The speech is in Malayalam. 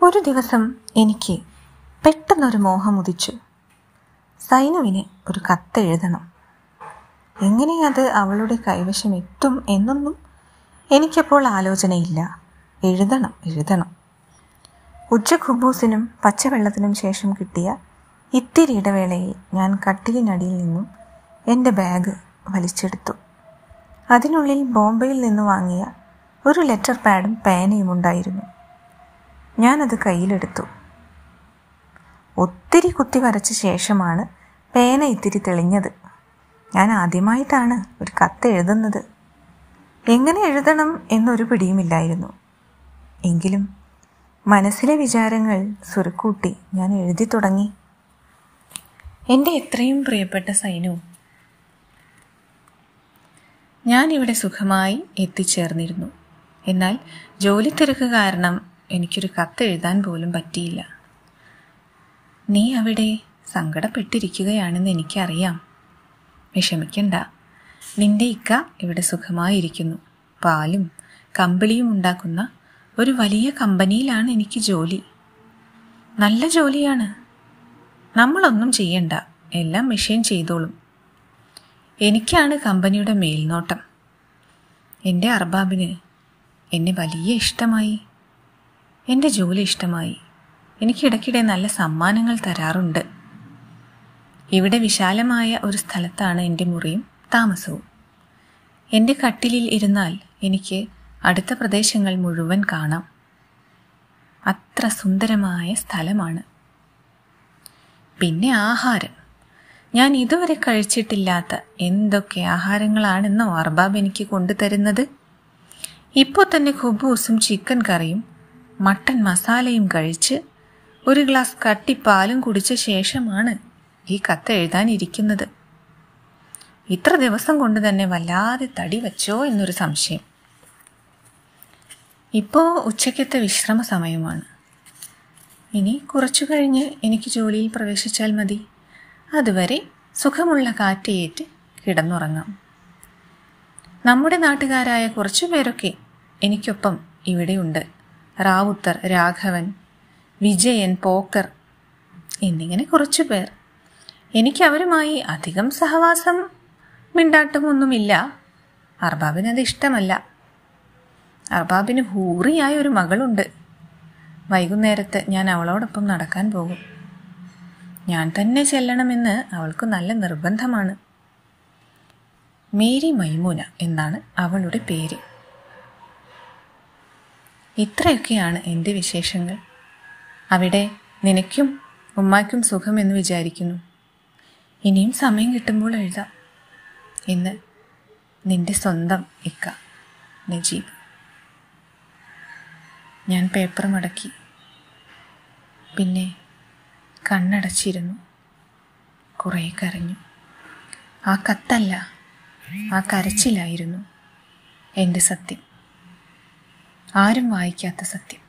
ഒരു ദിവസം എനിക്ക് പെട്ടെന്നൊരു മോഹം ഉദിച്ചു സൈനുവിന് ഒരു കത്ത് എഴുതണം എങ്ങനെ അത് അവളുടെ കൈവശം എത്തും എന്നൊന്നും എനിക്കപ്പോൾ ആലോചനയില്ല എഴുതണം എഴുതണം ഉച്ച ഖുബൂസിനും പച്ചവെള്ളത്തിനും ശേഷം കിട്ടിയ ഇത്തിരി ഇടവേളയിൽ ഞാൻ കട്ടിലിനടിയിൽ നിന്നും എൻ്റെ ബാഗ് വലിച്ചെടുത്തു അതിനുള്ളിൽ ബോംബെയിൽ നിന്ന് വാങ്ങിയ ഒരു ലെറ്റർ പാഡും പേനയും ഉണ്ടായിരുന്നു ഞാനത് കയ്യിലെടുത്തു ഒത്തിരി കുത്തി വരച്ച ശേഷമാണ് പേന ഇത്തിരി തെളിഞ്ഞത് ഞാൻ ആദ്യമായിട്ടാണ് ഒരു കത്ത് എഴുതുന്നത് എങ്ങനെ എഴുതണം എന്നൊരു പിടിയുമില്ലായിരുന്നു എങ്കിലും മനസ്സിലെ വിചാരങ്ങൾ സുരുക്കൂട്ടി ഞാൻ എഴുതി തുടങ്ങി എൻ്റെ എത്രയും പ്രിയപ്പെട്ട സൈനു ഞാൻ ഇവിടെ സുഖമായി എത്തിച്ചേർന്നിരുന്നു എന്നാൽ ജോലി തിരക്ക് കാരണം എനിക്കൊരു കത്ത് എഴുതാൻ പോലും പറ്റിയില്ല നീ അവിടെ സങ്കടപ്പെട്ടിരിക്കുകയാണെന്ന് എനിക്കറിയാം വിഷമിക്കണ്ട നിന്റെ ഇക്ക ഇവിടെ സുഖമായിരിക്കുന്നു പാലും കമ്പിളിയും ഉണ്ടാക്കുന്ന ഒരു വലിയ കമ്പനിയിലാണ് എനിക്ക് ജോലി നല്ല ജോലിയാണ് നമ്മളൊന്നും ചെയ്യണ്ട എല്ലാം മെഷീൻ ചെയ്തോളും എനിക്കാണ് കമ്പനിയുടെ മേൽനോട്ടം എൻ്റെ അർബാബിന് എന്നെ വലിയ ഇഷ്ടമായി എൻ്റെ ജോലി ഇഷ്ടമായി എനിക്കിടയ്ക്കിടെ നല്ല സമ്മാനങ്ങൾ തരാറുണ്ട് ഇവിടെ വിശാലമായ ഒരു സ്ഥലത്താണ് എൻ്റെ മുറിയും താമസവും എൻ്റെ കട്ടിലിൽ ഇരുന്നാൽ എനിക്ക് അടുത്ത പ്രദേശങ്ങൾ മുഴുവൻ കാണാം അത്ര സുന്ദരമായ സ്ഥലമാണ് പിന്നെ ആഹാരം ഞാൻ ഇതുവരെ കഴിച്ചിട്ടില്ലാത്ത എന്തൊക്കെ ആഹാരങ്ങളാണെന്നോ അർബാബ് എനിക്ക് കൊണ്ടുതരുന്നത് ഇപ്പോൾ തന്നെ ഖുബൂസും ചിക്കൻ കറിയും മട്ടൻ മസാലയും കഴിച്ച് ഒരു ഗ്ലാസ് കട്ടിപ്പാലും കുടിച്ച ശേഷമാണ് ഈ കത്ത് എഴുതാനിരിക്കുന്നത് ഇത്ര ദിവസം കൊണ്ട് തന്നെ വല്ലാതെ തടി വച്ചോ എന്നൊരു സംശയം ഇപ്പോൾ ഉച്ചയ്ക്കത്തെ വിശ്രമ സമയമാണ് ഇനി കുറച്ചു കഴിഞ്ഞ് എനിക്ക് ജോലിയിൽ പ്രവേശിച്ചാൽ മതി അതുവരെ സുഖമുള്ള കാറ്റേറ്റ് കിടന്നുറങ്ങാം നമ്മുടെ നാട്ടുകാരായ കുറച്ചു പേരൊക്കെ എനിക്കൊപ്പം ഇവിടെയുണ്ട് റാവുത്തർ രാഘവൻ വിജയൻ പോക്കർ എന്നിങ്ങനെ കുറച്ചു പേർ എനിക്ക് അവരുമായി അധികം സഹവാസം മിണ്ടാട്ടമൊന്നുമില്ല അർബാബിന് അത് ഇഷ്ടമല്ല അർബാബിന് ഹൂറിയായ ഒരു മകളുണ്ട് വൈകുന്നേരത്ത് ഞാൻ അവളോടൊപ്പം നടക്കാൻ പോകും ഞാൻ തന്നെ ചെല്ലണമെന്ന് അവൾക്ക് നല്ല നിർബന്ധമാണ് മേരി മൈമൂന എന്നാണ് അവളുടെ പേര് ഇത്രയൊക്കെയാണ് എൻ്റെ വിശേഷങ്ങൾ അവിടെ നിനക്കും ഉമ്മായ്ക്കും സുഖമെന്ന് വിചാരിക്കുന്നു ഇനിയും സമയം കിട്ടുമ്പോൾ എഴുതാം ഇന്ന് നിന്റെ സ്വന്തം ഇക്ക നജീബ് ഞാൻ പേപ്പർ മടക്കി പിന്നെ കണ്ണടച്ചിരുന്നു കുറേ കരഞ്ഞു ആ കത്തല്ല ആ കരച്ചിലായിരുന്നു എൻ്റെ സത്യം ആരും വായിക്കാത്ത സത്യം